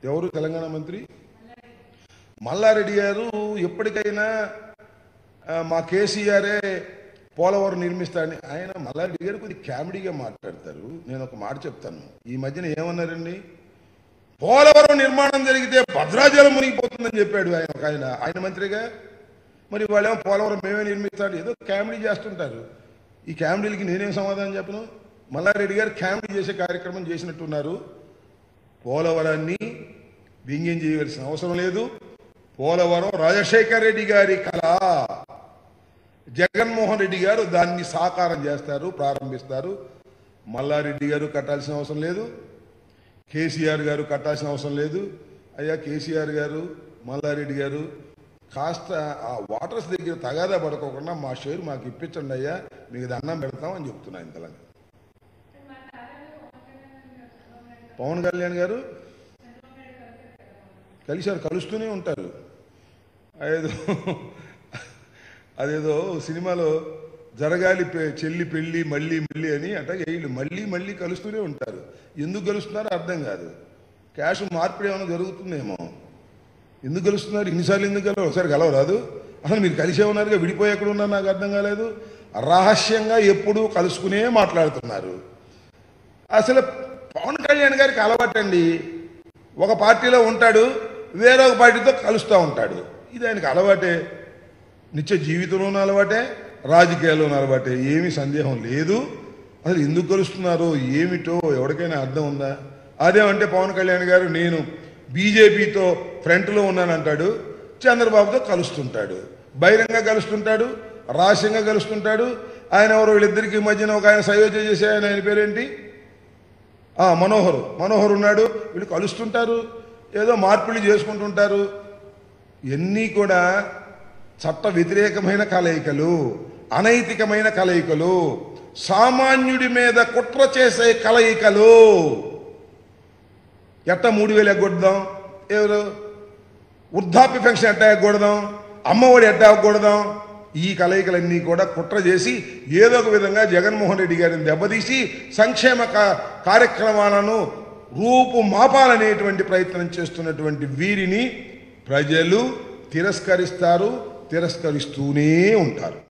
ఎవరు తెలంగాణ మంత్రి మల్లారెడ్డి గారు ఎప్పటికైనా ఆ, మా కేసీఆరే పోలవరం నిర్మిస్తాడని ఆయన మల్లారెడ్డి గారు కొద్ది కామెడీగా మాట్లాడతారు నేను ఒక మాట చెప్తాను ఈ మధ్యన ఏమన్నారండి పోలవరం నిర్మాణం జరిగితే భద్రాచలం మునిగిపోతుందని చెప్పాడు ఆయన ఒక ఆయన ఆయన మంత్రిగా మరి వాళ్ళేమో పోలవరం మేమే నిర్మిస్తాడు ఏదో కామెడీ చేస్తుంటారు ఈ కామెడీలకి నేనేం సమాధానం చెప్పను మల్లారెడ్డి గారు కామెడీ చేసే కార్యక్రమం చేసినట్టున్నారు పోలవరాన్ని వ్యంగ్యం చేయవలసిన అవసరం లేదు పోలవరం రాజశేఖర్ రెడ్డి గారి కళ జగన్మోహన్ రెడ్డి గారు దాన్ని సాకారం చేస్తారు ప్రారంభిస్తారు మల్లారెడ్డి గారు కట్టాల్సిన అవసరం లేదు కేసీఆర్ గారు కట్టాల్సిన అవసరం లేదు అయ్యా కేసీఆర్ గారు మల్లారెడ్డి గారు కాస్త ఆ వాటర్స్ దగ్గర తగాదా పడుకోకుండా మా షేర్ మాకు ఇప్పించండి అయ్యా మీకు దండం పెడతాం అని చెప్తున్నాను ఇంతలాగా పవన్ కళ్యాణ్ గారు కలిశారు కలుస్తూనే ఉంటారు అదేదో అదేదో సినిమాలో జరగాలి పె- చెల్లి పెళ్ళి మళ్ళీ మళ్ళీ అని అట్లాగే వీళ్ళు మళ్ళీ మళ్ళీ కలుస్తూనే ఉంటారు ఎందుకు కలుస్తున్నారో అర్థం కాదు క్యాష్ మార్పిడి ఏమైనా జరుగుతుందేమో ఎందుకు కలుస్తున్నారు ఇన్నిసార్లు ఎందుకు కలవరు ఒకసారి కలవరాదు అసలు మీరు కలిసే ఉన్నారుగా విడిపోయి ఎక్కడ ఉన్నారు నాకు అర్థం కాలేదు రహస్యంగా ఎప్పుడూ కలుసుకునే మాట్లాడుతున్నారు అసలు పవన్ కళ్యాణ్ గారికి అలవాటండి ఒక పార్టీలో ఉంటాడు వేరొక పార్టీతో కలుస్తూ ఉంటాడు ఇది ఆయనకి అలవాటే నిత్య జీవితంలోనూ అలవాటే రాజకీయాల్లోనూ అలవాటే ఏమీ సందేహం లేదు అసలు ఎందుకు కలుస్తున్నారో ఏమిటో ఎవరికైనా అర్థం ఉందా అదేమంటే పవన్ కళ్యాణ్ గారు నేను బీజేపీతో ఫ్రంట్లో ఉన్నానంటాడు చంద్రబాబుతో కలుస్తుంటాడు బహిరంగ కలుస్తుంటాడు రహస్యంగా కలుస్తుంటాడు ఆయన ఎవరు వీళ్ళిద్దరికి మధ్యన ఒక ఆయన సయోధ్య చేసే ఆయన ఆయన పేరేంటి ఆ, మనోహర్ మనోహర్ ఉన్నాడు వీళ్ళు కలుస్తుంటారు ఏదో మార్పిడి చేసుకుంటుంటారు ఇవన్నీ కూడా చట్ట వ్యతిరేకమైన కలయికలు అనైతికమైన కలయికలు సామాన్యుడి మీద కుట్ర చేసే కలయికలు ఎట్ట మూడు వేలు ఎగ్గొడదాం ఎవరు వృద్ధాప్య పెన్షన్ ఎట్టా ఎగ్గొడదాం అమ్మఒడి ఎట్టా ఎగ్గొడదాం ఈ కలయికలన్నీ కూడా కుట్ర చేసి ఏదో ఒక విధంగా జగన్మోహన్ రెడ్డి గారిని దెబ్బతీసి సంక్షేమ కా- కార్యక్రమాలను రూపు మాపాలనేటువంటి ప్రయత్నం చేస్తున్నటువంటి వీరిని ప్రజలు తిరస్కరిస్తారు తిరస్కరిస్తూనే ఉంటారు